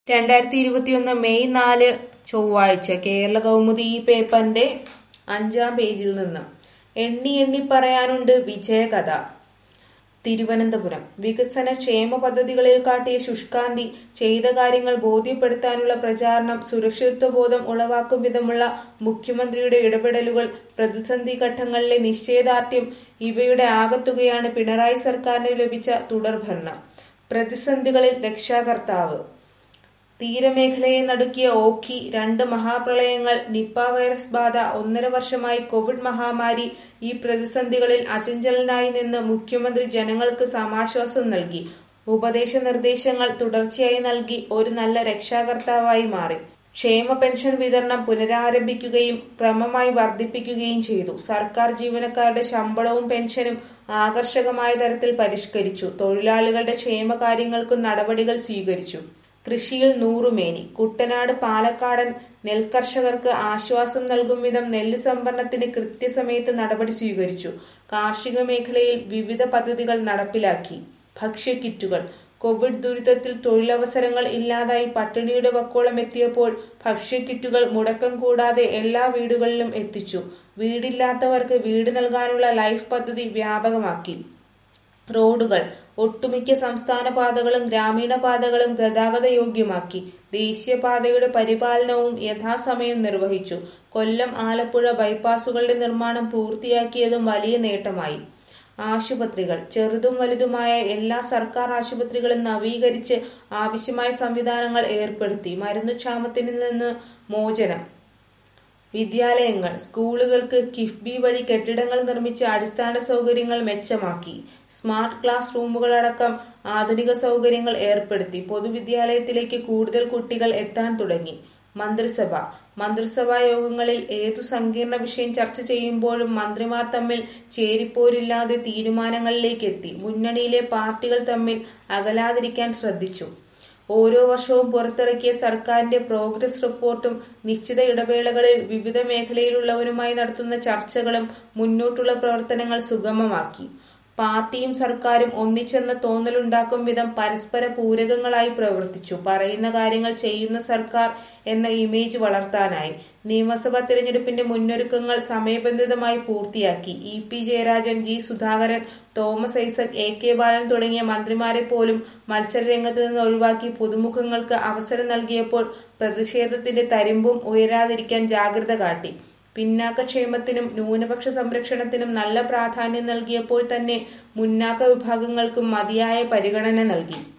രണ്ടായിരത്തി ഇരുപത്തിയൊന്ന് മെയ് നാല് ചൊവ്വാഴ്ച കേരള കൗമുദി ഈ പേപ്പറിന്റെ അഞ്ചാം പേജിൽ നിന്ന് എണ്ണി എണ്ണി പറയാനുണ്ട് വിജയകഥ തിരുവനന്തപുരം വികസന ക്ഷേമ പദ്ധതികളിൽ കാട്ടിയ ശുഷ്കാന്തി ചെയ്ത കാര്യങ്ങൾ ബോധ്യപ്പെടുത്താനുള്ള പ്രചാരണം സുരക്ഷിതത്വബോധം ഉളവാക്കും വിധമുള്ള മുഖ്യമന്ത്രിയുടെ ഇടപെടലുകൾ പ്രതിസന്ധി ഘട്ടങ്ങളിലെ നിശ്ചയദാർഢ്യം ഇവയുടെ ആകത്തുകയാണ് പിണറായി സർക്കാരിന് ലഭിച്ച തുടർഭരണം പ്രതിസന്ധികളിൽ രക്ഷാകർത്താവ് തീരമേഖലയെ നടുക്കിയ ഓഖി രണ്ട് മഹാപ്രളയങ്ങൾ നിപ്പ വൈറസ് ബാധ ഒന്നര വർഷമായി കോവിഡ് മഹാമാരി ഈ പ്രതിസന്ധികളിൽ അചഞ്ചലനായി നിന്ന് മുഖ്യമന്ത്രി ജനങ്ങൾക്ക് സമാശ്വാസം നൽകി ഉപദേശ നിർദ്ദേശങ്ങൾ തുടർച്ചയായി നൽകി ഒരു നല്ല രക്ഷാകർത്താവായി മാറി ക്ഷേമ പെൻഷൻ വിതരണം പുനരാരംഭിക്കുകയും ക്രമമായി വർദ്ധിപ്പിക്കുകയും ചെയ്തു സർക്കാർ ജീവനക്കാരുടെ ശമ്പളവും പെൻഷനും ആകർഷകമായ തരത്തിൽ പരിഷ്കരിച്ചു തൊഴിലാളികളുടെ ക്ഷേമകാര്യങ്ങൾക്കും നടപടികൾ സ്വീകരിച്ചു കൃഷിയിൽ നൂറുമേനി കുട്ടനാട് പാലക്കാടൻ നെൽകർഷകർക്ക് ആശ്വാസം നൽകും വിധം നെല്ല് സംഭരണത്തിന് കൃത്യസമയത്ത് നടപടി സ്വീകരിച്ചു കാർഷിക മേഖലയിൽ വിവിധ പദ്ധതികൾ നടപ്പിലാക്കി ഭക്ഷ്യക്കിറ്റുകൾ കോവിഡ് ദുരിതത്തിൽ തൊഴിലവസരങ്ങൾ ഇല്ലാതായി പട്ടിണിയുടെ വക്കോളം എത്തിയപ്പോൾ ഭക്ഷ്യക്കിറ്റുകൾ മുടക്കം കൂടാതെ എല്ലാ വീടുകളിലും എത്തിച്ചു വീടില്ലാത്തവർക്ക് വീട് നൽകാനുള്ള ലൈഫ് പദ്ധതി വ്യാപകമാക്കി റോഡുകൾ ഒട്ടുമിക്ക സംസ്ഥാന പാതകളും ഗ്രാമീണ പാതകളും ഗതാഗത യോഗ്യമാക്കി ദേശീയപാതയുടെ പരിപാലനവും യഥാസമയം നിർവഹിച്ചു കൊല്ലം ആലപ്പുഴ ബൈപ്പാസുകളുടെ നിർമ്മാണം പൂർത്തിയാക്കിയതും വലിയ നേട്ടമായി ആശുപത്രികൾ ചെറുതും വലുതുമായ എല്ലാ സർക്കാർ ആശുപത്രികളും നവീകരിച്ച് ആവശ്യമായ സംവിധാനങ്ങൾ ഏർപ്പെടുത്തി മരുന്നുക്ഷാമത്തിൽ നിന്ന് മോചനം വിദ്യാലയങ്ങൾ സ്കൂളുകൾക്ക് കിഫ്ബി വഴി കെട്ടിടങ്ങൾ നിർമ്മിച്ച് അടിസ്ഥാന സൗകര്യങ്ങൾ മെച്ചമാക്കി സ്മാർട്ട് ക്ലാസ് റൂമുകളടക്കം ആധുനിക സൗകര്യങ്ങൾ ഏർപ്പെടുത്തി പൊതുവിദ്യാലയത്തിലേക്ക് കൂടുതൽ കുട്ടികൾ എത്താൻ തുടങ്ങി മന്ത്രിസഭ മന്ത്രിസഭാ യോഗങ്ങളിൽ ഏതു സങ്കീർണ വിഷയം ചർച്ച ചെയ്യുമ്പോഴും മന്ത്രിമാർ തമ്മിൽ ചേരിപ്പോരില്ലാതെ തീരുമാനങ്ങളിലേക്ക് എത്തി മുന്നണിയിലെ പാർട്ടികൾ തമ്മിൽ അകലാതിരിക്കാൻ ശ്രദ്ധിച്ചു ഓരോ വർഷവും പുറത്തിറക്കിയ സർക്കാരിന്റെ പ്രോഗ്രസ് റിപ്പോർട്ടും നിശ്ചിത ഇടവേളകളിൽ വിവിധ മേഖലയിലുള്ളവരുമായി നടത്തുന്ന ചർച്ചകളും മുന്നോട്ടുള്ള പ്രവർത്തനങ്ങൾ സുഗമമാക്കി പാർട്ടിയും സർക്കാരും ഒന്നിച്ചെന്ന തോന്നലുണ്ടാക്കും വിധം പരസ്പര പൂരകങ്ങളായി പ്രവർത്തിച്ചു പറയുന്ന കാര്യങ്ങൾ ചെയ്യുന്ന സർക്കാർ എന്ന ഇമേജ് വളർത്താനായി നിയമസഭാ തിരഞ്ഞെടുപ്പിന്റെ മുന്നൊരുക്കങ്ങൾ സമയബന്ധിതമായി പൂർത്തിയാക്കി E P Jayarajan G Sudhakaran Thomas Isaac A K Balan തുടങ്ങിയ മന്ത്രിമാരെ പോലും മത്സരരംഗത്ത് നിന്ന് ഒഴിവാക്കി പുതുമുഖങ്ങൾക്ക് അവസരം നൽകിയപ്പോൾ പ്രതിഷേധത്തിന്റെ തരിമ്പും ഉയരാതിരിക്കാൻ ജാഗ്രത കാട്ടി പിന്നാക്കക്ഷേമത്തിനും ന്യൂനപക്ഷ സംരക്ഷണത്തിനും നല്ല പ്രാധാന്യം നൽകിയപ്പോൾ തന്നെ മുന്നാക്ക വിഭാഗങ്ങൾക്കും മതിയായ പരിഗണന നൽകി